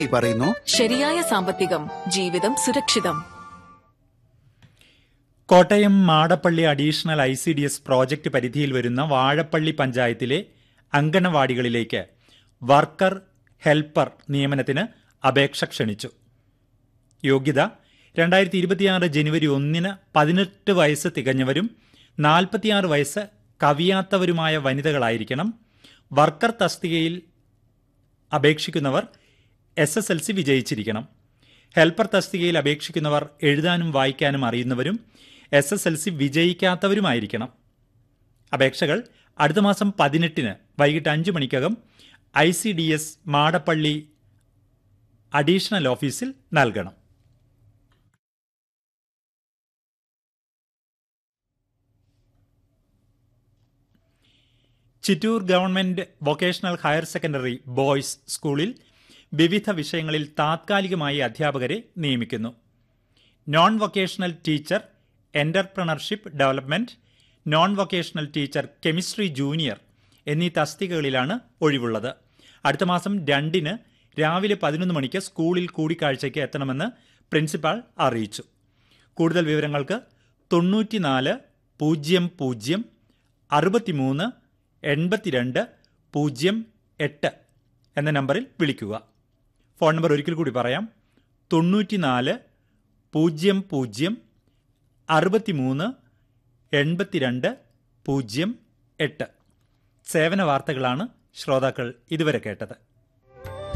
പറയുന്നു ശരിയായ സാമ്പത്തികം ജീവിതം സുരക്ഷിതം Kottayam Madappally additional I C D S project പരിധിയിൽ വരുന്ന വാഴപ്പള്ളി പഞ്ചായത്തിലെ അങ്കണവാടികളിലേക്ക് വർക്കർ ഹെൽപ്പർ നിയമനത്തിന് അപേക്ഷ ക്ഷണിച്ചു യോഗ്യത രണ്ടായിരത്തി ഇരുപത്തിയാറ് ജനുവരി ഒന്നിന് പതിനെട്ട് വയസ്സ് തികഞ്ഞവരും നാൽപ്പത്തിയാറ് വയസ്സ് കവിയാത്തവരുമായ വനിതകളായിരിക്കണം വർക്കർ തസ്തികയിൽ അപേക്ഷിക്കുന്നവർ എസ് എസ് എൽ സി വിജയിച്ചിരിക്കണം ഹെൽപ്പർ തസ്തികയിൽ അപേക്ഷിക്കുന്നവർ എഴുതാനും വായിക്കാനും അറിയുന്നവരും എസ് എസ് എൽ സി വിജയിക്കാത്തവരുമായിരിക്കണം അപേക്ഷകൾ അടുത്ത മാസം പതിനെട്ടിന് വൈകിട്ട് അഞ്ച് മണിക്കകം I C D S Madappally additional ഓഫീസിൽ നൽകണം Chittur government vocational higher secondary boys സ്കൂളിൽ വിവിധ വിഷയങ്ങളിൽ താത്കാലികമായി അധ്യാപകരെ നിയമിക്കുന്നു non vocational teacher entrepreneurship development non vocational teacher chemistry junior എന്നീ തസ്തികകളിലാണ് ഒഴിവുള്ളത് അടുത്ത മാസം രണ്ടിന് രാവിലെ പതിനൊന്ന് മണിക്ക് സ്കൂളിൽ കൂടിക്കാഴ്ചയ്ക്ക് എത്തണമെന്ന് പ്രിൻസിപ്പാൾ അറിയിച്ചു കൂടുതൽ വിവരങ്ങൾക്ക് തൊണ്ണൂറ്റിനാല് പൂജ്യം പൂജ്യം അറുപത്തിമൂന്ന് എൺപത്തിരണ്ട് പൂജ്യം എട്ട് എന്ന നമ്പറിൽ വിളിക്കുക ഫോൺ നമ്പർ ഒരിക്കൽ കൂടി പറയാം തൊണ്ണൂറ്റിനാല് പൂജ്യം പൂജ്യം അറുപത്തിമൂന്ന് എൺപത്തിരണ്ട് പൂജ്യം എട്ട് സേവന വാർത്തകളാണ് ശ്രോതാക്കൾ ഇതുവരെ കേട്ടത്